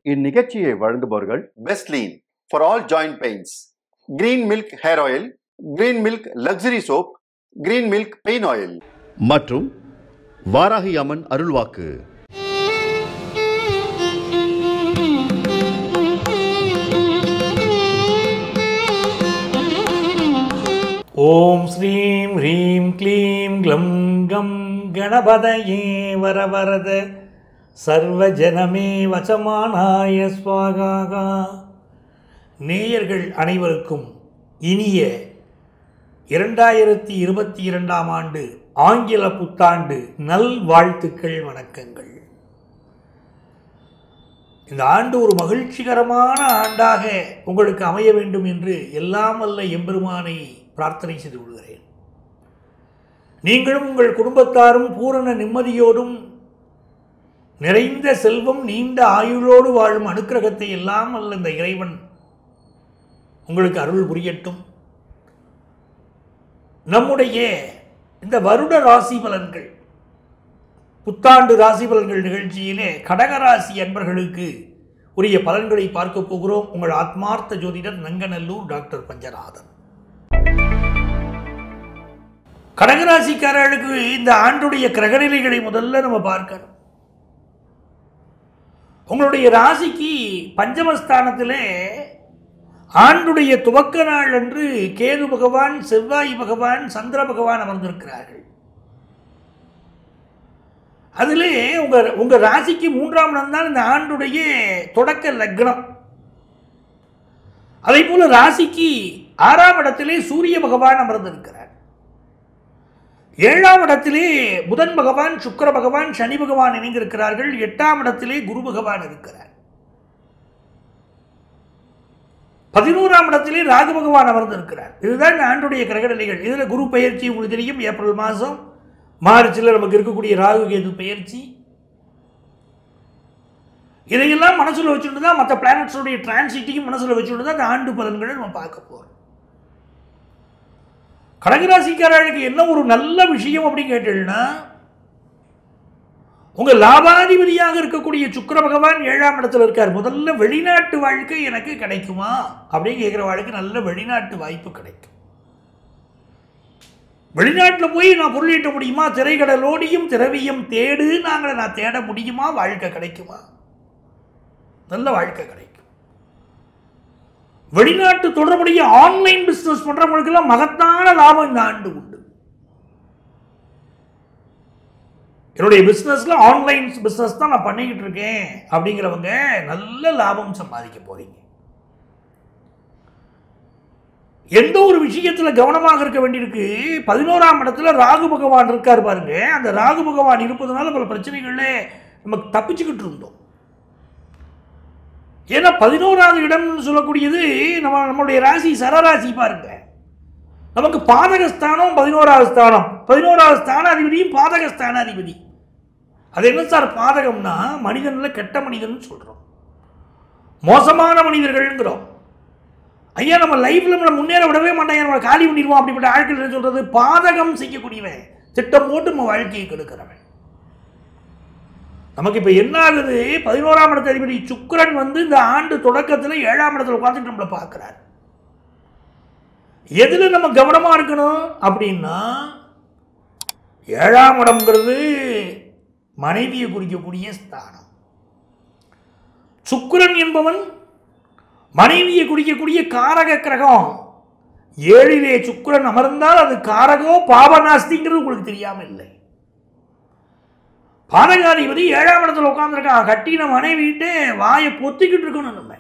இந்நிகழ்ச்சியை வழங்குபவர்கள் பெஸ்ட்லீன் for all joint pains green milk hair oil green milk luxury soap green milk pain oil மற்றும் வாராகி அம்மன் அருள்வாக்கு ஓம் ஸ்ரீம் ஹ்ரீம் க்ளீம் க்ளம் கம் கணபதயே வரவரத சர்வஜனமே வசமானாய ஸ்வாகாகா நேயர்கள் அனைவருக்கும் இனிய இரண்டாயிரத்தி இருபத்தி இரண்டாம் ஆண்டு ஆங்கில புத்தாண்டு நல் வாழ்த்துக்கள் வணக்கங்கள் இந்த ஆண்டு ஒரு மகிழ்ச்சிகரமான ஆண்டாக உங்களுக்கு அமைய வேண்டும் என்று எல்லாம் வல்ல எம்பெருமானை பிரார்த்தனை செய்து கொள்கிறேன் நீங்களும் உங்கள் குடும்பத்தாரும் பூரண நிம்மதியோடும் நிறைந்த செல்வம் நீண்ட ஆயுளோடு வாழும் அனுக்கிரகத்தை எல்லாம் அல்ல இந்த இறைவன் உங்களுக்கு அருள் புரியட்டும் நம்முடைய இந்த வருட ராசி பலன்கள் புத்தாண்டு ராசி பலன்கள் நிகழ்ச்சியிலே கடகராசி அன்பர்களுக்கு உரிய பலன்களை பார்க்க போகிறோம் உங்கள் ஆத்மார்த்த ஜோதிடர் நங்கநல்லூர் டாக்டர் பஞ்சநாதன் கடகராசிக்காரர்களுக்கு இந்த ஆண்டுடைய கிரகநிலைகளை முதல்ல நம்ம பார்க்கணும் உங்களுடைய ராசிக்கு பஞ்சமஸ்தானத்திலே ஆண்டுடைய துவக்க நாள் அன்று கேது பகவான் செவ்வாய் பகவான் சந்திர பகவான் அமர்ந்திருக்கிறார்கள் அதிலே உங்கள் உங்கள் ராசிக்கு மூன்றாம் இடம் தான் இந்த ஆண்டுடைய தொடக்க லக்னம் அதே போல ராசிக்கு ஆறாம் இடத்திலே சூரிய பகவான் அமர்ந்திருக்கிறார் ஏழாம் இடத்திலே புதன் பகவான் சுக்கிர பகவான் சனி பகவான் இணைந்திருக்கிறார்கள் எட்டாம் இடத்திலே குரு பகவான் இருக்கிறார் பதினோராம் இடத்திலே ராகு பகவான் அமர்ந்திருக்கிறார் இதுதான் இந்த ஆண்டுடைய கிரகநிலைகள் இதில் குரு பயிற்சி உங்களுக்கு தெரியும் ஏப்ரல் மாதம் மார்ச்சில் நமக்கு இருக்கக்கூடிய ராகு கேது பயிற்சி இதையெல்லாம் மனசில் வச்சுட்டு தான் மற்ற பிளானட்ஸோடைய டிரான்சிட்டையும் மனசில் வச்சுட்டு தான் அந்த ஆண்டு பலன்களை நம்ம பார்க்க போகிறோம் கடகராசிக்காரர்களுக்கு என்ன ஒரு நல்ல விஷயம் அப்படின்னு கேட்டீங்கன்னா உங்க லாபாதிபதியாக இருக்கக்கூடிய சுக்கிர பகவான் ஏழாம் இடத்துல இருக்கார் முதல்ல வெளிநாட்டு வாழ்க்கை எனக்கு கிடைக்குமா அப்படின்னு கேட்குற வாழ்க்கை நல்ல வெளிநாட்டு வாய்ப்பு கிடைக்கும் வெளிநாட்டில் போய் நான் பொருளீட்ட முடியுமா திரைக்கடலோடியும் திரவியம் தேடு நாங்கள் நான் தேட முடியுமா வாழ்க்கை கிடைக்குமா நல்ல வாழ்க்கை கிடைக்கும் வெளிநாட்டு தொடர்புடைய ஆன்லைன் பிஸ்னஸ் பண்ணுறவங்களுக்கெல்லாம் மகத்தான லாபம் இந்த ஆண்டு உண்டு என்னுடைய பிஸ்னஸில் ஆன்லைன் பிஸ்னஸ் தான் நான் பண்ணிக்கிட்டு இருக்கேன் அப்படிங்கிறவங்க நல்ல லாபம் சம்பாதிக்க போறீங்க எந்த ஒரு விஷயத்தில் கவனமாக இருக்க வேண்டியிருக்கு பதினோராம் இடத்துல ராகு பகவான் இருக்கார் பாருங்க அந்த ராகு பகவான் இருப்பதனால பல பிரச்சனைகள்ல நம்ம தப்பிச்சுக்கிட்டு இருந்தோம் ஏன்னா பதினோராவது இடம்னு சொல்லக்கூடியது நம்ம நம்மளுடைய ராசி சரராசி பாருங்க நமக்கு பாதகஸ்தானம் பதினோராவது ஸ்தானம் பதினோராவது ஸ்தானாதிபதியும் பாதக ஸ்தானாதிபதி அது என்ன சார் பாதகம்னா மனிதனில் கெட்ட மனிதன் சொல்கிறோம் மோசமான மனிதர்கள்ங்கிறோம் ஐயா நம்ம லைஃப்பில் நம்மளை முன்னேற விடவே மாட்டாங்க நம்மளை காலி பண்ணிடுவோம் அப்படிப்பட்ட ஆட்கள் என்ன சொல்கிறது பாதகம் செய்யக்கூடியவன் திட்டம் போட்டு நம்ம வாழ்க்கையை கெடுக்கிறவன் நமக்கு இப்போ என்ன ஆகுது பதினோராம் இடத்து அதிபதி சுக்கிரன் வந்து இந்த ஆண்டு தொடக்கத்தில் ஏழாம் இடத்துல உட்காந்துட்டு நம்மளை பார்க்குறாரு எதில் நம்ம கவனமாக இருக்கணும் அப்படின்னா ஏழாம் இடம்ங்கிறது மனைவியை குறிக்கக்கூடிய ஸ்தானம் சுக்கிரன் என்பவன் மனைவியை குறிக்கக்கூடிய காரக கிரகம் ஏழிலே சுக்கிரன் அமர்ந்தால் அது காரகோ பாபநாஸ்திங்கிறது உங்களுக்கு தெரியாம இல்லை பாதகாதிபதி ஏழாம் இடத்துல உட்காந்துருக்கான் கட்டின மனைவிட்டு வாயை பொத்திக்கிட்டு இருக்கணும் நம்ம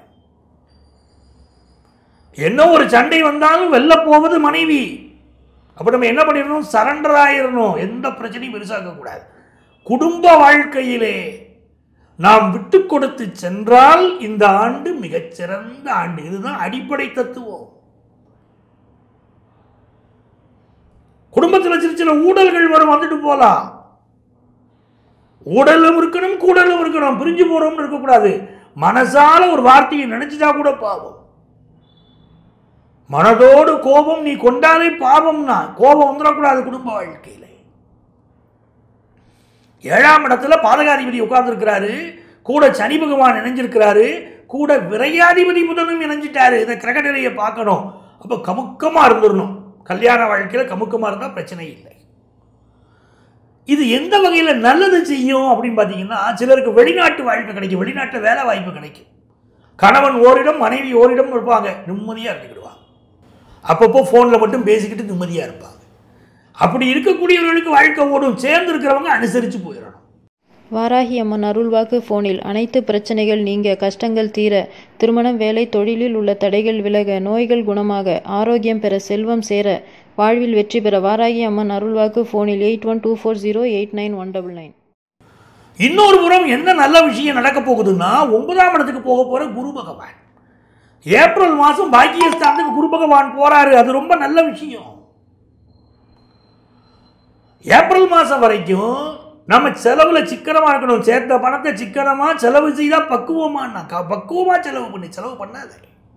என்ன ஒரு சண்டை வந்தாலும் வெல்ல போவது மனைவி அப்போ நம்ம என்ன பண்ணிடணும் சரண்டர் ஆயிடணும் எந்த பிரச்சனையும் பெருசாக்க கூடாது குடும்ப வாழ்க்கையிலே நாம் விட்டு கொடுத்து சென்றால் இந்த ஆண்டு மிகச்சிறந்த ஆண்டு இதுதான் அடிப்படை தத்துவம் குடும்பத்தில் சின்ன சின்ன ஊழல்கள் வரும் வந்துட்டு போலாம் ஊழலும் இருக்கணும் கூடலும் இருக்கணும் பிரிஞ்சு போறோம்னு இருக்கக்கூடாது மனசால ஒரு வார்த்தையை நினைச்சுட்டா கூட பாவம் மனதோடு கோபம் நீ கொண்டாலே பாவம்னா கோபம் வந்துடக்கூடாது குடும்ப வாழ்க்கையில ஏழாம் இடத்துல பாதகாதிபதி உட்கார்ந்துருக்கிறாரு கூட சனி பகவான் இணைஞ்சிருக்கிறாரு கூட விரையாதிபதி புதனும் இணைஞ்சிட்டாரு இந்த கிரகநிலையை பார்க்கணும் அப்போ கமுக்கமாக இருந்துடணும் கல்யாண வாழ்க்கையில் கமுக்கமாக இருந்தால் பிரச்சனை இல்லை இது எந்த வகையில் நல்லது செய்யும் அப்படின்னு பார்த்தீங்கன்னா சிலருக்கு வெளிநாட்டு வாழ்க்கை கிடைக்கும் வெளிநாட்டில் வேலை வாய்ப்பு கிடைக்கும் கணவன் ஓரிடம் மனைவி ஓரிடம் இருப்பாங்க நிம்மதியாக இருந்துக்கிடுவாங்க அப்பப்போ ஃபோனில் மட்டும் பேசிக்கிட்டு நிம்மதியாக இருப்பாங்க அப்படி இருக்கக்கூடியவர்களுக்கு வாழ்க்கை ஓடும் சேர்ந்து இருக்கிறவங்க அனுசரித்து போயிடணும் வாராகி அம்மன் அருள்வாக்கு ஃபோனில் அனைத்து பிரச்சனைகள் நீங்க கஷ்டங்கள் தீர திருமணம் வேலை தொழிலில் உள்ள தடைகள் விலக நோய்கள் குணமாக ஆரோக்கியம் பெற செல்வம் சேர வாழ்வில் வெற்றி பெற வாராகி அம்மன் அருள்வாக்கு ஃபோனில் eight one two four zero eight nine one double nine இன்னொரு புறம் என்ன நல்ல விஷயம் நடக்க போகுதுன்னா ஒன்பதாம் இடத்துக்கு போக போற குரு பகவான் ஏப்ரல் மாதம் பாக்கியஸ்தானத்துக்கு குரு பகவான் போறாரு அது ரொம்ப நல்ல விஷயம் ஏப்ரல் மாதம் வரைக்கும் நம்ம செலவுல சிக்கனமா இருக்கணும் சேர்த்த பணத்தை சிக்கனமா செலவு செய்தா பக்குவமா பக்குவமா செலவு பண்ணி செலவு பண்ணாத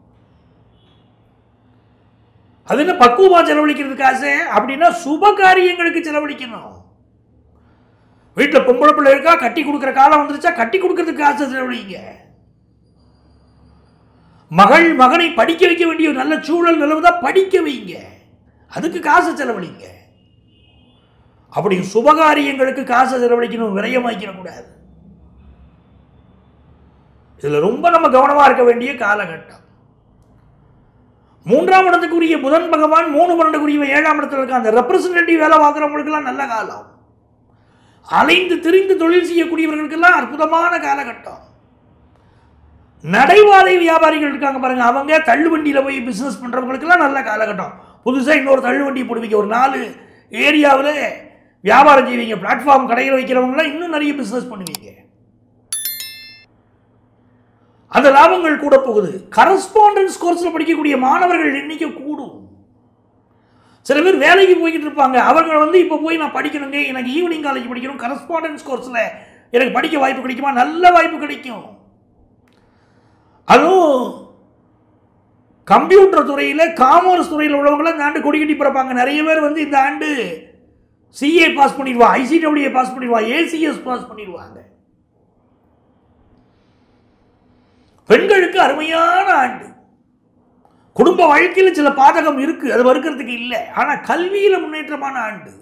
அது என்ன பக்குவமா செலவழிக்கிறதுக்கு ஆசை அப்படின்னா சுப காரியங்களுக்கு செலவழிக்கணும் வீட்டில் பொம்பளை பிள்ளை இருக்கா கட்டி கொடுக்குற காலம் வந்துருச்சா கட்டி கொடுக்கறதுக்கு ஆசை செலவழிங்க மகள் மகனை படிக்க வைக்க வேண்டிய ஒரு நல்ல சூழல் நிலவுதா படிக்க வைங்க அதுக்கு காசு செலவழிங்க அப்படி சுபகாரியங்களுக்கு காசை செலவழிக்கணும் விரயமாக்கிடக்கூடாது இதில் ரொம்ப நம்ம கவனமாக இருக்க வேண்டிய காலகட்டம் மூன்றாம் இடத்துக்குரிய புதன் பகவான் மூணு பன்னெண்டுக்குரிய ஏழாம் இடத்துல இருக்க அந்த ரெப்ரசன்டேட்டிவ் வேலை பார்க்குறவங்களுக்கெல்லாம் நல்ல காலம் அலைந்து திரிந்து தொழில் செய்யக்கூடியவர்களுக்கெல்லாம் அற்புதமான காலகட்டம் நடைபாதை வியாபாரிகள் இருக்காங்க பாருங்க அவங்க தள்ளுவண்டியில் போய் பிஸ்னஸ் பண்ணுறவங்களுக்கெல்லாம் நல்ல காலகட்டம் புதுசாக இன்னொரு தள்ளுவண்டி போடுவீங்க ஒரு நாலு ஏரியாவில் வியாபாரம் செய்வீங்க பிளாட்ஃபார்ம் கடையில் வைக்கிறவங்களாம் இன்னும் நிறைய பிஸ்னஸ் பண்ணுவீங்க அந்த லாபங்கள் கூட போகுது கரஸ்பாண்டன்ஸ் கோர்ஸில் படிக்கக்கூடிய மாணவர்கள் எண்ணிக்கை கூடும் சில பேர் வேலைக்கு போய்கிட்டு இருப்பாங்க அவர்கள் வந்து இப்போ போய் நான் படிக்கணுங்க எனக்கு ஈவினிங் காலேஜ் படிக்கணும் கரஸ்பாண்டன்ஸ் கோர்ஸில் எனக்கு படிக்க வாய்ப்பு கிடைக்குமா நல்ல வாய்ப்பு கிடைக்கும் அதுவும் கம்ப்யூட்டர் துறையில் காமர்ஸ் துறையில் உள்ளவங்களாம் இந்த ஆண்டு கொடி கட்டி பிறப்பாங்க நிறைய பேர் வந்து இந்த ஆண்டு சிஏ பாஸ் பண்ணிடுவா ஐசிடபிள்யூஏ பாஸ் பண்ணிடுவா ஏசிஎஸ் பாஸ் பண்ணிடுவாங்க பெண்களுக்கு அருமையான ஆண்டு குடும்ப வாழ்க்கையில் சில பாதகம் இருக்கு அது மறுக்கிறதுக்கு இல்லை ஆனா கல்வியில முன்னேற்றமான ஆண்டு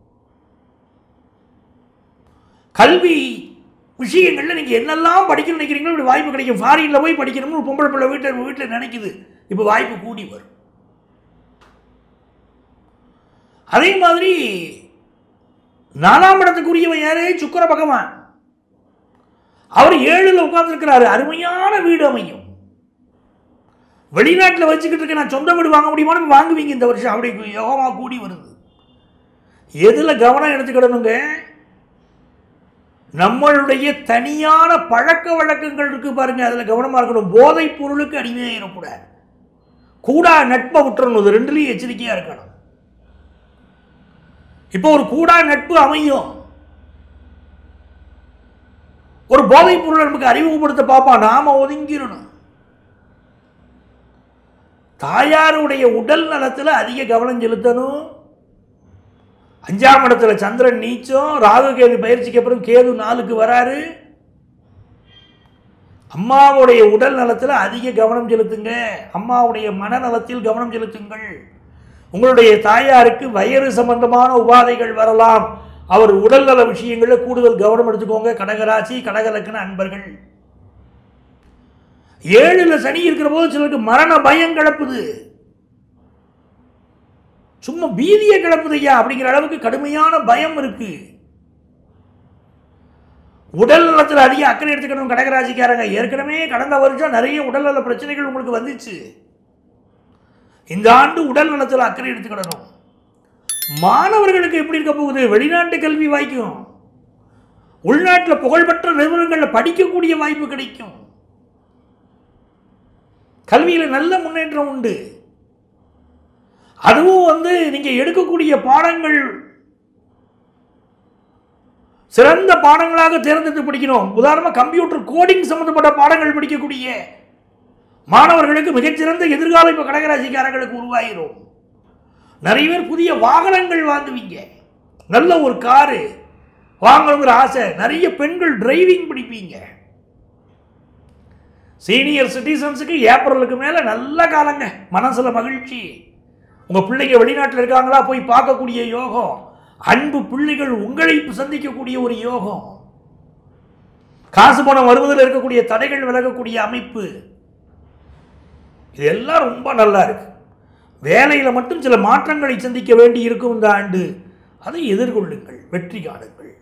கல்வி விஷயங்கள்ல நீங்க என்னெல்லாம் படிக்கணும்னு நினைக்கிறீங்களோ இப்படி வாய்ப்பு கிடைக்கும் ஃபாரின்ல போய் படிக்கணும்னு ஒரு பொம்பளை பிள்ளை வீட்டில் வீட்டில் நினைக்குது இப்போ வாய்ப்பு கூடி வரும் அதே மாதிரி நாலாம் இடத்துக்குரியவன் யாரு சுக்கர பகவான் அவர் ஏழுல உட்கார்ந்துருக்கிறாரு அருமையான வீடு அமையும் வெளிநாட்டில் வச்சுக்கிட்டு இருக்க நான் சொந்த வீடு வாங்க முடியுமான்னு வாங்குவீங்க இந்த வருஷம் அப்படி யோகமா கூடி வருது எதில் கவனம் எடுத்துக்கிடணுங்க நம்மளுடைய தனியான பழக்க வழக்கங்கள் இருக்கு பாருங்க அதில் கவனமாக இருக்கணும் போதைப் பொருளுக்கு அடிமையாயிடக்கூடாது கூடா நட்பை விட்டுறணும் இது ரெண்டுலையும் எச்சரிக்கையாக இருக்கணும் இப்போ ஒரு கூடா நட்பு அமையும் ஒரு போதைப் பொருளை நமக்கு அறிமுகப்படுத்த பார்ப்பான் நாம ஒதுங்கிடணும் தாயாருடைய உடல் நலத்தில் அதிக கவனம் செலுத்தணும் அஞ்சாம் இடத்துல சந்திரன் நீச்சம் ராகு கேது பயிற்சிக்கு அப்புறம் கேது நாளுக்கு வராரு அம்மாவுடைய உடல் நலத்தில் அதிக கவனம் செலுத்துங்க அம்மாவுடைய மனநலத்தில் கவனம் செலுத்துங்கள் உங்களுடைய தாயாருக்கு வயிறு சம்பந்தமான உபாதைகள் வரலாம் அவர் உடல்நல விஷயங்களில் கூடுதல் கவனம் எடுத்துக்கோங்க கடகராசி கடகலக்கண அன்பர்கள் ஏழுல சனி இருக்கிற போது சிலருக்கு மரண பயம் கிளப்புது சும்மா பீதியை கிளப்புது ஐயா அப்படிங்கிற அளவுக்கு கடுமையான பயம் இருக்கு உடல் நலத்தில் அதிக அக்கறை எடுத்துக்கணும் கடகராசிக்காரங்க ஏற்கனவே கடந்த வருஷம் நிறைய உடல்நல பிரச்சனைகள் உங்களுக்கு வந்துச்சு இந்த ஆண்டு உடல் நலத்தில் அக்கறை எடுத்துக்கிடணும் மாணவர்களுக்கு எப்படி இருக்க போகுது வெளிநாட்டு கல்வி வாய்க்கும் உள்நாட்டில் புகழ்பெற்ற நிறுவனங்களில் படிக்கக்கூடிய வாய்ப்பு கிடைக்கும் கல்வியில் நல்ல முன்னேற்றம் உண்டு அதுவும் வந்து நீங்கள் எடுக்கக்கூடிய பாடங்கள் சிறந்த பாடங்களாக தேர்ந்தெடுத்து படிக்கணும் உதாரணமாக கம்ப்யூட்டர் கோடிங் சம்பந்தப்பட்ட பாடங்கள் படிக்கக்கூடிய மாணவர்களுக்கு மிகச்சிறந்த எதிர்காலம் இப்போ கடகராசிக்காரர்களுக்கு உருவாகிரும் நிறைய பேர் புதிய வாகனங்கள் வாங்குவீங்க நல்ல ஒரு காரு வாங்கணுங்கிற ஆசை நிறைய பெண்கள் டிரைவிங் படிப்பீங்க சீனியர் சிட்டிசன்ஸுக்கு ஏப்ரலுக்கு மேலே நல்ல காலங்க மனசில் மகிழ்ச்சி உங்கள் பிள்ளைங்க வெளிநாட்டில் இருக்காங்களா போய் பார்க்கக்கூடிய யோகம் அன்பு பிள்ளைகள் உங்களை சந்திக்கக்கூடிய ஒரு யோகம் காசு பணம் வருவதில் இருக்கக்கூடிய தடைகள் விலகக்கூடிய அமைப்பு இதெல்லாம் ரொம்ப நல்லா இருக்கு வேலையில் மட்டும் சில மாற்றங்களை சந்திக்க வேண்டி இருக்கும் இந்த ஆண்டு அதை எதிர்கொள்ளுங்கள் வெற்றி காணுங்கள்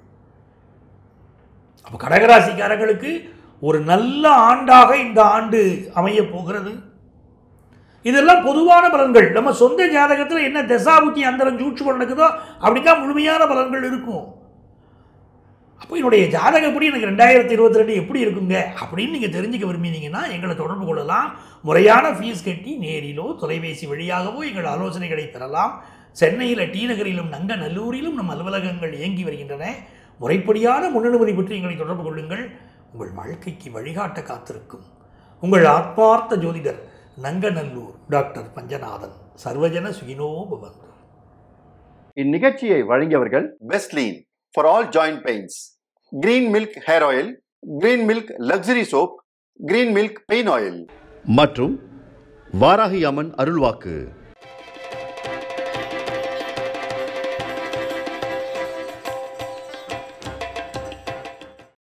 அப்போ கடகராசிக்காரங்களுக்கு ஒரு நல்ல ஆண்டாக இந்த ஆண்டு அமையப் போகிறது இதெல்லாம் பொதுவான பலன்கள் நம்ம சொந்த ஜாதகத்தில் என்ன தசாபுத்தி அந்தரம் சூட்சுமம் நடக்குதோ அப்படிதான் முழுமையான பலன்கள் இருக்கும் அப்போ என்னுடைய ஜாதகப்படி எனக்கு ரெண்டாயிரத்தி இருபத்தி ரெண்டு எப்படி இருக்குங்க அப்படின்னு நீங்கள் தெரிஞ்சுக்க விரும்பினீங்கன்னா எங்களை தொடர்பு கொள்ளலாம் முறையான ஃபீஸ் கட்டி நேரிலோ தொலைபேசி வழியாகவோ எங்கள் ஆலோசனைகளை பெறலாம் சென்னையில் டி நகரிலும் நங்கநல்லூரிலும் நம் அலுவலகங்கள் இயங்கி வருகின்றன முறைப்படியான முன்னனுமதி பற்றி எங்களை தொடர்பு கொள்ளுங்கள் உங்கள் வாழ்க்கைக்கு வழிகாட்ட காத்திருக்கும் உங்கள் ஆத்மார்த்த ஜோதிடர் நங்கநல்லூர் டாக்டர் பஞ்சநாதன் சர்வஜன சுகினோ பவந்து இந்நிகழ்ச்சியை வழங்கியவர்கள் பெஸ்ட்லீன் for all joint pains green milk hair oil green milk luxury soap green milk pain oil மற்றும் வாராகி அம்மன் அருள்வாக்கு